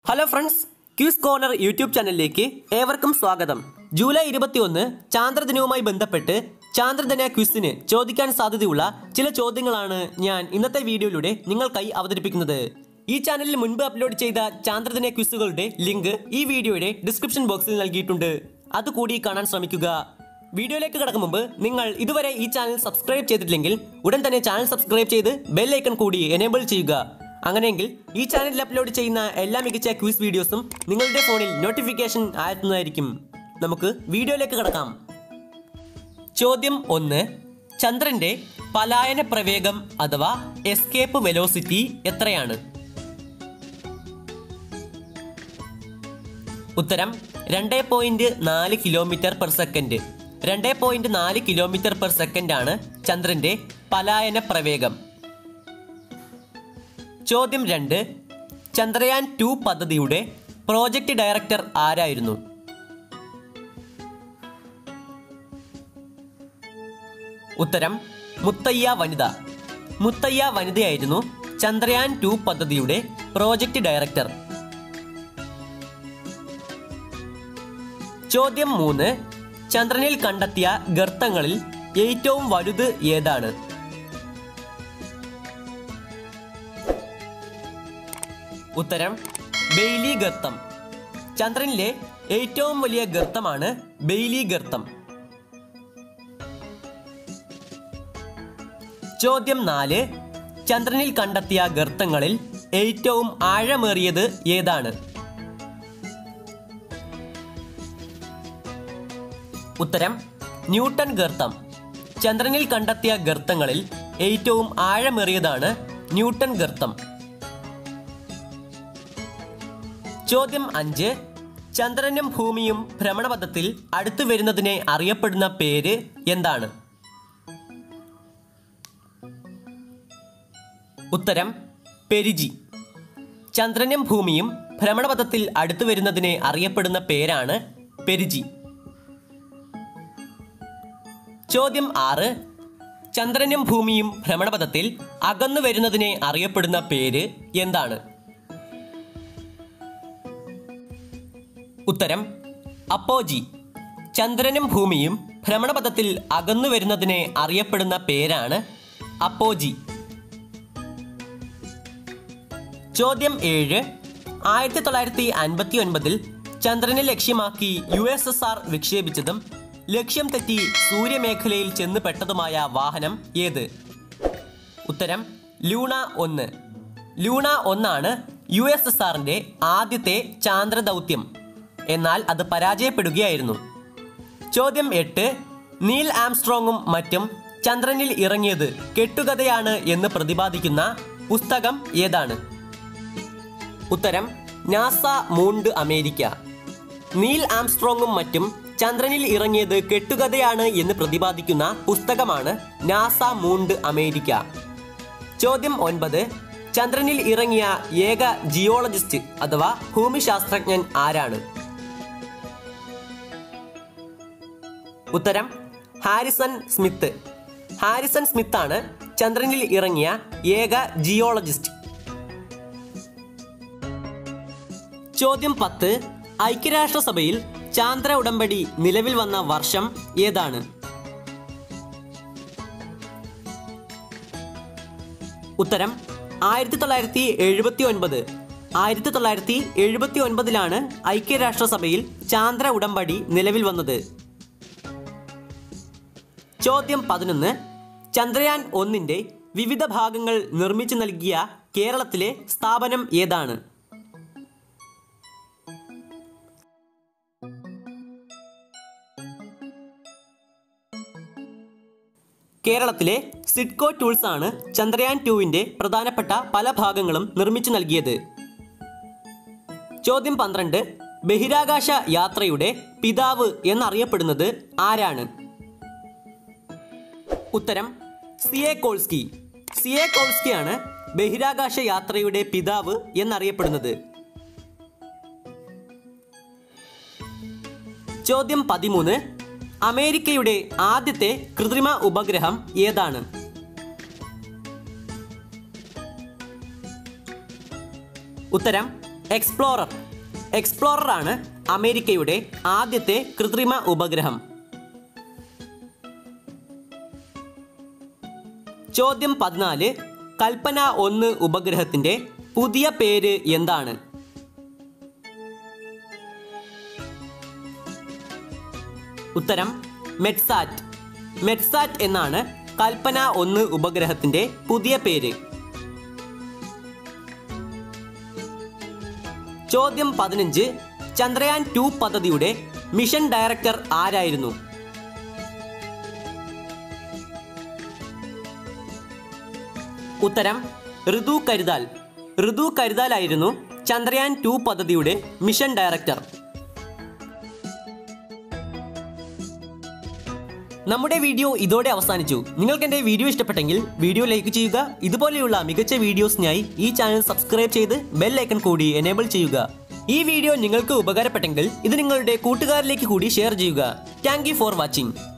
hello friends Q's corner YouTube ചാനലിലേക്ക് ഏവർക്കും സ്വാഗതം ജൂലൈ ഇരുപത്തിയൊന്ന് ചാന്ദ്രദിനവുമായി ബന്ധപ്പെട്ട് ചാന്ദ്രദിന ക്വിസിന് ചോദിക്കാൻ സാധ്യതയുള്ള ചില ചോദ്യങ്ങളാണ് ഞാൻ ഇന്നത്തെ വീഡിയോയിലൂടെ നിങ്ങൾക്കായി അവതരിപ്പിക്കുന്നത് ഈ ചാനലിൽ മുൻപ് അപ്ലോഡ് ചെയ്ത ചാന്ദ്രദിന ക്വിസുകളുടെ ലിങ്ക് ഈ വീഡിയോയുടെ ഡിസ്ക്രിപ്ഷൻ ബോക്സിൽ നൽകിയിട്ടുണ്ട് അതുകൂടി കാണാൻ ശ്രമിക്കുക വീഡിയോയിലേക്ക് കടക്കും മുമ്പ് നിങ്ങൾ ഇതുവരെ ഈ ചാനൽ സബ്സ്ക്രൈബ് ചെയ്തിട്ടില്ലെങ്കിൽ ഉടൻ തന്നെ ചാനൽ സബ്സ്ക്രൈബ് ചെയ്ത് ബെൽ ഐക്കൺ കൂടി എനേബിൾ ചെയ്യുക അങ്ങനെയെങ്കിൽ ഈ ചാനലിൽ അപ്ലോഡ് ചെയ്യുന്ന എല്ലാ മികച്ച ക്വിസ് വീഡിയോസും നിങ്ങളുടെ ഫോണിൽ നോട്ടിഫിക്കേഷൻ ആയെത്തുന്നതായിരിക്കും നമുക്ക് വീഡിയോയിലേക്ക് കടക്കാം ചോദ്യം ഒന്ന് ചന്ദ്രന്റെ പലായന പ്രവേഗം അഥവാ എസ്കേപ്പ് വെലോസിറ്റി എത്രയാണ് ഉത്തരം രണ്ട് പോയിന്റ് നാല് കിലോമീറ്റർ പെർ സെക്കൻഡ് രണ്ട് പോയിന്റ് നാല് കിലോമീറ്റർ പെർ സെക്കൻഡ് ആണ് ചന്ദ്രന്റെ പലായന പ്രവേഗം ചോദ്യം രണ്ട് ചന്ദ്രയാൻ ടു പദ്ധതിയുടെ പ്രോജക്റ്റ് ഡയറക്ടർ ആരായിരുന്നു ഉത്തരം മുത്തയ്യ വനിത മുത്തയ്യ വനിതയായിരുന്നു ചന്ദ്രയാൻ ടു പദ്ധതിയുടെ പ്രോജക്റ്റ് ഡയറക്ടർ ചോദ്യം മൂന്ന് ചന്ദ്രനിൽ കണ്ടെത്തിയ ഗർത്തങ്ങളിൽ ഏറ്റവും വലുത് ഏതാണ് ഉത്തരം ബെയ്ലി ഗർത്തം ചന്ദ്രനിലെ ഏറ്റവും വലിയ ഗർത്തമാണ് ബെയ്ലി ഗർത്തം ചോദ്യം നാല് ചന്ദ്രനിൽ കണ്ടെത്തിയ ഗർത്തങ്ങളിൽ ഏറ്റവും ആഴമേറിയത് ഏതാണ് ഉത്തരം ന്യൂട്ടൺ ഗർത്തം ചന്ദ്രനിൽ കണ്ടെത്തിയ ഗർത്തങ്ങളിൽ ഏറ്റവും ആഴമേറിയതാണ് ന്യൂട്ടൺ ഗർത്തം ചോദ്യം അഞ്ച് ചന്ദ്രനും ഭൂമിയും ഭ്രമണപഥത്തിൽ അടുത്തു വരുന്നതിനെ അറിയപ്പെടുന്ന പേര് എന്താണ് ഉത്തരം പെരിജി ചന്ദ്രനും ഭൂമിയും ഭ്രമണപഥത്തിൽ അടുത്തു വരുന്നതിനെ അറിയപ്പെടുന്ന പേരാണ് പെരിജി ചോദ്യം ആറ് ചന്ദ്രനും ഭൂമിയും ഭ്രമണപഥത്തിൽ അകന്നു വരുന്നതിനെ അറിയപ്പെടുന്ന പേര് എന്താണ് ഉത്തരം അപ്പോജി ചന്ദ്രനും ഭൂമിയും ഭ്രമണപഥത്തിൽ അകന്നു വരുന്നതിനെ അറിയപ്പെടുന്ന പേരാണ് അപ്പോജി ചോദ്യം ഏഴ് ആയിരത്തി തൊള്ളായിരത്തി അൻപത്തി ഒൻപതിൽ ചന്ദ്രനെ ലക്ഷ്യമാക്കി യു എസ് എസ് ആർ വിക്ഷേപിച്ചതും ലക്ഷ്യം തെറ്റി സൂര്യമേഖലയിൽ ചെന്ന് പെട്ടതുമായ വാഹനം ഏത് ഉത്തരം ലൂണ ഒന്ന് ലൂണ ഒന്നാണ് യു എസ് എസ് ആറിന്റെ ആദ്യത്തെ ചാന്ദ്രദൗത്യം എന്നാൽ അത് പരാജയപ്പെടുകയായിരുന്നു ചോദ്യം എട്ട് നീൽ ആംസ്ട്രോങ്ങും മറ്റും ചന്ദ്രനിൽ ഇറങ്ങിയത് കെട്ടുകഥയാണ് എന്ന് പ്രതിപാദിക്കുന്ന പുസ്തകം ഏതാണ് ഉത്തരം നാസ മൂണ്ട് അമേരിക്ക നീൽ ആംസ്ട്രോങ്ങും മറ്റും ചന്ദ്രനിൽ ഇറങ്ങിയത് കെട്ടുകഥയാണ് എന്ന് പ്രതിപാദിക്കുന്ന പുസ്തകമാണ് നാസ മൂണ്ട് അമേരിക്ക ചോദ്യം ഒൻപത് ചന്ദ്രനിൽ ഇറങ്ങിയ ഏക ജിയോളജിസ്റ്റ് അഥവാ ഭൂമിശാസ്ത്രജ്ഞൻ ആരാണ് ഉത്തരം ഹാരിസൺ സ്മിത്ത് ഹാരിസൺ സ്മിത്ത് ആണ് ചന്ദ്രനിൽ ഇറങ്ങിയ ഏക ജിയോളജിസ്റ്റ് ചോദ്യം പത്ത് ഐക്യരാഷ്ട്രസഭയിൽ ചാന്ദ്ര ഉടമ്പടി നിലവിൽ വന്ന വർഷം ഏതാണ് ഉത്തരം ആയിരത്തി തൊള്ളായിരത്തി എഴുപത്തി ഒൻപത് ആയിരത്തി തൊള്ളായിരത്തി എഴുപത്തി ഒൻപതിലാണ് ഐക്യരാഷ്ട്രസഭയിൽ ചാന്ദ്ര ഉടമ്പടി നിലവിൽ വന്നത് ചോദ്യം പതിനൊന്ന് ചന്ദ്രയാൻ ഒന്നിന്റെ വിവിധ ഭാഗങ്ങൾ നിർമ്മിച്ചു നൽകിയ കേരളത്തിലെ സ്ഥാപനം ഏതാണ് കേരളത്തിലെ സിഡ്കോ ടൂൾസ് ആണ് ചന്ദ്രയാൻ ടുവിന്റെ പ്രധാനപ്പെട്ട പല ഭാഗങ്ങളും നിർമ്മിച്ചു നൽകിയത് ചോദ്യം പന്ത്രണ്ട് ബഹിരാകാശ യാത്രയുടെ പിതാവ് എന്നറിയപ്പെടുന്നത് ആരാണ് ഉത്തരം സിയെ കോൾസ്കി സിയെ കോൾസ്കിയാണ് ബഹിരാകാശ യാത്രയുടെ പിതാവ് എന്നറിയപ്പെടുന്നത് ചോദ്യം പതിമൂന്ന് അമേരിക്കയുടെ ആദ്യത്തെ കൃത്രിമ ഉപഗ്രഹം ഏതാണ് ഉത്തരം എക്സ്പ്ലോറർ എക്സ്പ്ലോറർ ആണ് അമേരിക്കയുടെ ആദ്യത്തെ കൃത്രിമ ഉപഗ്രഹം ചോദ്യം പതിനാല് കൽപ്പന ഒന്ന് ഉപഗ്രഹത്തിന്റെ പുതിയ പേര് എന്താണ് ഉത്തരം മെറ്റ്സാറ്റ് മെറ്റ്സാറ്റ് എന്നാണ് കൽപ്പന ഒന്ന് ഉപഗ്രഹത്തിന്റെ പുതിയ പേര് ചോദ്യം പതിനഞ്ച് ചന്ദ്രയാൻ ടു പദ്ധതിയുടെ മിഷൻ ഡയറക്ടർ ആരായിരുന്നു ഉത്തരം ഋതു കരുതാൽ ഋതു കരുതാലായിരുന്നു ചന്ദ്രയാൻ ടു പദ്ധതിയുടെ മിഷൻ ഡയറക്ടർ നമ്മുടെ വീഡിയോ ഇതോടെ അവസാനിച്ചു നിങ്ങൾക്ക് എൻ്റെ വീഡിയോ ഇഷ്ടപ്പെട്ടെങ്കിൽ വീഡിയോ ലൈക്ക് ചെയ്യുക ഇതുപോലെയുള്ള മികച്ച വീഡിയോസിനായി ഈ ചാനൽ സബ്സ്ക്രൈബ് ചെയ്ത് ബെൽ ഐക്കൺ കൂടി എനേബിൾ ചെയ്യുക ഈ വീഡിയോ നിങ്ങൾക്ക് ഉപകാരപ്പെട്ടെങ്കിൽ ഇത് നിങ്ങളുടെ കൂട്ടുകാരിലേക്ക് കൂടി ഷെയർ ചെയ്യുക താങ്ക് ഫോർ വാച്ചിങ്